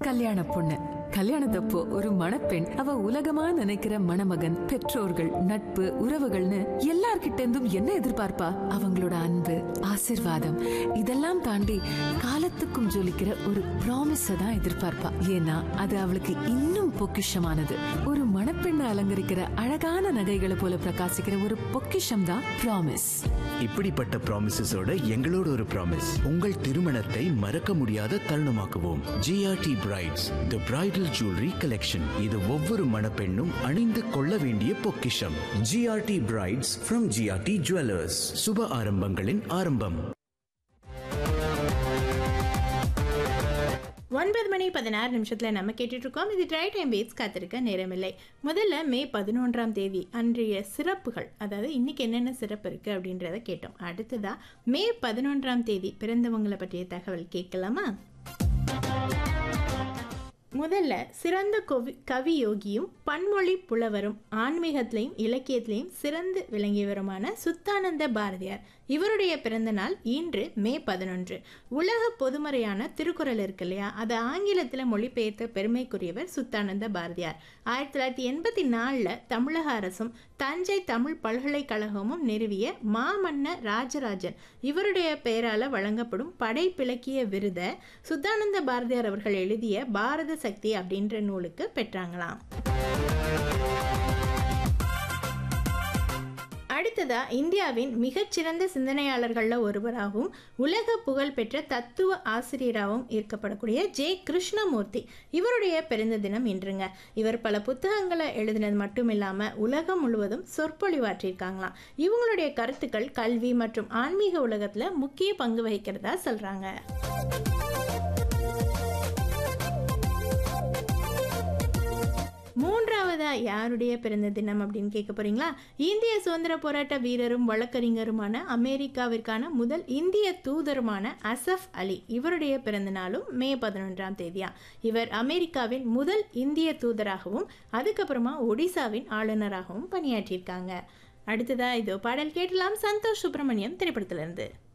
கல்யாண பொண்ணு கல்யாணத்தப்போ ஒரு மணப்பெண் அவ உலகமா நினைக்கிற மணமகன் பெற்றோர்கள் நட்பு உறவுகள்னு எல்லார்கிட்ட இருந்தும் என்ன எதிர்பார்ப்பா அவங்களோட அன்பு ஆசிர்வாதம் இதெல்லாம் தாண்டி காலத்துக்கும் ஜொலிக்கிற ஒரு ப்ராமிஸ தான் எதிர்பார்ப்பா ஏன்னா அது அவளுக்கு இன்னும் பொக்கிஷமானது ஒரு மணப்பெண்ணை அலங்கரிக்கிற அழகான நகைகளை போல பிரகாசிக்கிற ஒரு பொக்கிஷம் தான் ப்ராமிஸ் இப்படிப்பட்ட ப்ராமிசஸோட எங்களோட ஒரு ப்ராமிஸ் உங்கள் திருமணத்தை மறக்க முடியாத தருணமாக்குவோம் GRT brides the bridal jewellery collection இது ஒவ்வொரு மணப்பெண்ணும் அணிந்து கொள்ள வேண்டிய பொக்கிஷம் GRT brides from GRT jewellers சுப ஆரம்பங்களின் ஆரம்பம் ஒன்பது மணி பதினாறு நிமிஷத்தில் நம்ம கேட்டுட்டு இருக்கோம் இது ட்ரை டைம் பேஸ் காத்திருக்க நேரமில்லை முதல்ல மே பதினொன்றாம் தேதி அன்றைய சிறப்புகள் அதாவது இன்னைக்கு என்னென்ன சிறப்பு இருக்குது அப்படின்றத கேட்டோம் அடுத்ததா மே பதினொன்றாம் தேதி பிறந்தவங்களை பற்றிய தகவல் கேட்கலாமா முதல்ல சிறந்த கவி கவி யோகியும் பன்மொழி புலவரும் ஆன்மீகத்திலையும் இலக்கியத்திலையும் சிறந்து விளங்கியவருமான சுத்தானந்த பாரதியார் இவருடைய பிறந்த நாள் இன்று மே பதினொன்று உலக பொதுமறையான திருக்குறள் இருக்கு இல்லையா அதை ஆங்கிலத்தில் மொழிபெயர்த்த பெருமைக்குரியவர் சுத்தானந்த பாரதியார் ஆயிரத்தி தொள்ளாயிரத்தி எண்பத்தி நாலில் தமிழக அரசும் தஞ்சை தமிழ் பல்கலைக்கழகமும் நிறுவிய மாமன்னர் ராஜராஜன் இவருடைய பெயரால் வழங்கப்படும் படைப்பிலக்கிய விருதை சுத்தானந்த பாரதியார் அவர்கள் எழுதிய பாரத சக்தி அப்படின்ற நூலுக்கு பெற்றாங்களாம் அடுத்ததா இந்தியாவின் மிகச்சிறந்த சிந்தனையாளர்களில் ஒருவராகவும் உலக புகழ்பெற்ற தத்துவ ஆசிரியராகவும் ஈர்க்கப்படக்கூடிய ஜே கிருஷ்ணமூர்த்தி இவருடைய பிறந்த தினம் இன்றுங்க இவர் பல புத்தகங்களை எழுதினது மட்டும் இல்லாமல் உலகம் முழுவதும் சொற்பொழிவாற்றியிருக்காங்களாம் இவங்களுடைய கருத்துக்கள் கல்வி மற்றும் ஆன்மீக உலகத்தில் முக்கிய பங்கு வகிக்கிறதா சொல்கிறாங்க மூன்றாவதா யாருடைய பிறந்த தினம் அப்படின்னு கேட்க போறீங்களா இந்திய சுதந்திர போராட்ட வீரரும் வழக்கறிஞருமான அமெரிக்காவிற்கான முதல் இந்திய தூதருமான அசஃப் அலி இவருடைய பிறந்த நாளும் மே பதினொன்றாம் தேதியா இவர் அமெரிக்காவின் முதல் இந்திய தூதராகவும் அதுக்கப்புறமா ஒடிசாவின் ஆளுநராகவும் பணியாற்றியிருக்காங்க அடுத்ததா இதோ பாடல் கேட்டலாம் சந்தோஷ் சுப்பிரமணியம் திரைப்படத்திலிருந்து